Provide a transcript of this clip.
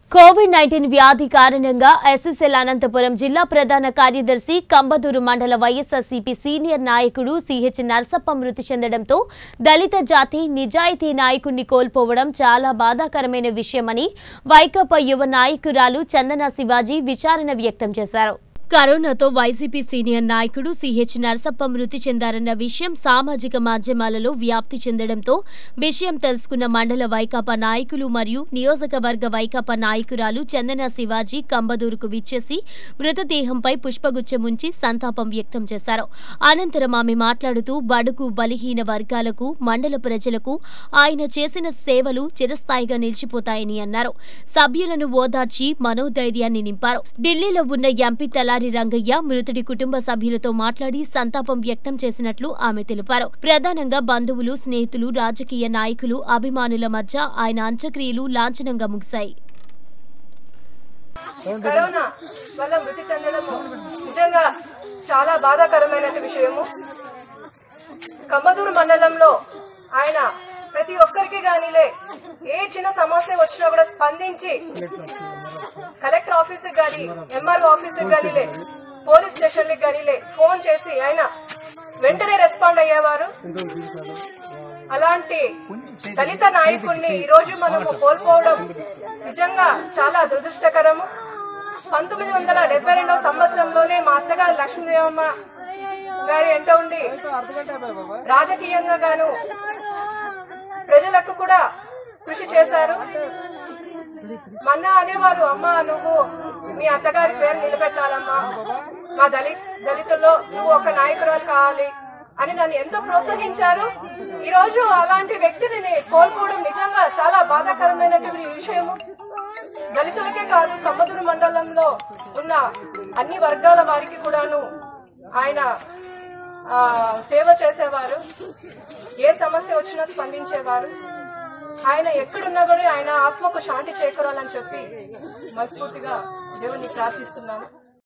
Covid nineteen వ్యాధి కారణంగా SSL Anantapuram జిల్లా ప్రధాన కార్యదర్శి కంబదూరు మండల వైఎస్ఆర్సీపీ సీనియర్ నాయకుడు సిహెచ్ నర్సప్ప మృతి చెందడంతో దళిత జాతి నిజాయితీ నాయకుడిని కోల్పోవడం చాలా బాధాకరమైన విషయమని వైకాపా యువ నాయకురాలు చందన శివాజీ విచారణ వ్యక్తం చేశారు కరోనాతో వైసీపీ సీనియర్ నాయకుడు సిహెచ్ నరసప్ప మృతి చెందారన్న విషయం సామాజిక మాధ్యమాలలో వ్యాప్తి చెందడంతో విషయం తెలుసుకున్న మండల వైకాపా నాయకులు మరియు నియోజకవర్గ వైకాపా నాయకురాలు చందన శివాజీ కంబదూరుకు విచ్చేసి మృతదేహంపై పుష్పగుచ్చం ఉంచి సంతాపం వ్యక్తం చేశారు అనంతరం ఆమె మాట్లాడుతూ బడుగు బలిహీన వర్గాలకు మండల ప్రజలకు ఆయన చేసిన సేవలు చిరస్థాయిగా నిలిచిపోతాయని అన్నారు సభ్యులను ఓదార్చి మనోధైర్యాన్ని నింపారు ఢిల్లీలో ఉన్న ఎంపీ తలారి రంగయ్య మృతుడి కుటుంబ సభ్యులతో మాట్లాడి సంతాపం వ్యక్తం చేసినట్లు ఆమె తెలిపారు ప్రధానంగా బంధువులు స్నేహితులు రాజకీయ నాయకులు అభిమానుల మధ్య ఆయన అంత్యక్రియలు లాంఛనంగా ముగిశాయి కరోనా వల్ల మృతి చెందడము నిజంగా చాలా బాధాకరమైన విషయము కమ్మదూరు మండలంలో ఆయన ప్రతి ఒక్కరికి గానిలే ఏ చిన్న సమస్య వచ్చినా కూడా స్పందించి కలెక్టర్ ఆఫీస్కి గాని ఎంఆర్ఓ ఆఫీస్కి గానిలే పోలీస్ స్టేషన్కి గానిలే ఫోన్ చేసి ఆయన వెంటనే రెస్పాండ్ అయ్యేవారు అలాంటి దళిత నాయకుడిని ఈ రోజు మనము కోల్పోవడం నిజంగా చాలా దురదృష్టకరము పంతొమ్మిది వందల డెబ్బై రెండవ సంవత్సరంలోనే మా అత్తగారు లక్ష్మీదేవమ్మ గారి ఎంట ఉండి రాజకీయంగా గాను ప్రజలకు కూడా కృషి చేశారు మొన్న అనేవారు అమ్మ నువ్వు మీ అత్తగారి పేరు నిలబెట్టాలమ్మా మా దళిత్ దళితుల్లో నువ్వు ఒక నాయకురాలు కావాలి అని నన్ను ఎంతో ప్రోత్సహించారు ఈ రోజు అలాంటి వ్యక్తిని నే- కోల్పోవడం నిజంగా చాలా బాధాకరమైనటువంటి విషయము దళితులకే కాదు కమ్మదూరు మండలంలో ఉన్న అన్ని వర్గాల వారికి కూడాను ఆయన ఆ, సేవ చేసేవారు ఏ సమస్య వచ్చినా స్పందించేవారు ఆయన ఎక్కడున్నా కూడా ఆయన ఆత్మకు శాంతి చేకూరాలని చెప్పి మనస్ఫూర్తిగా దేవుణ్ణి ప్రార్థిస్తున్నాను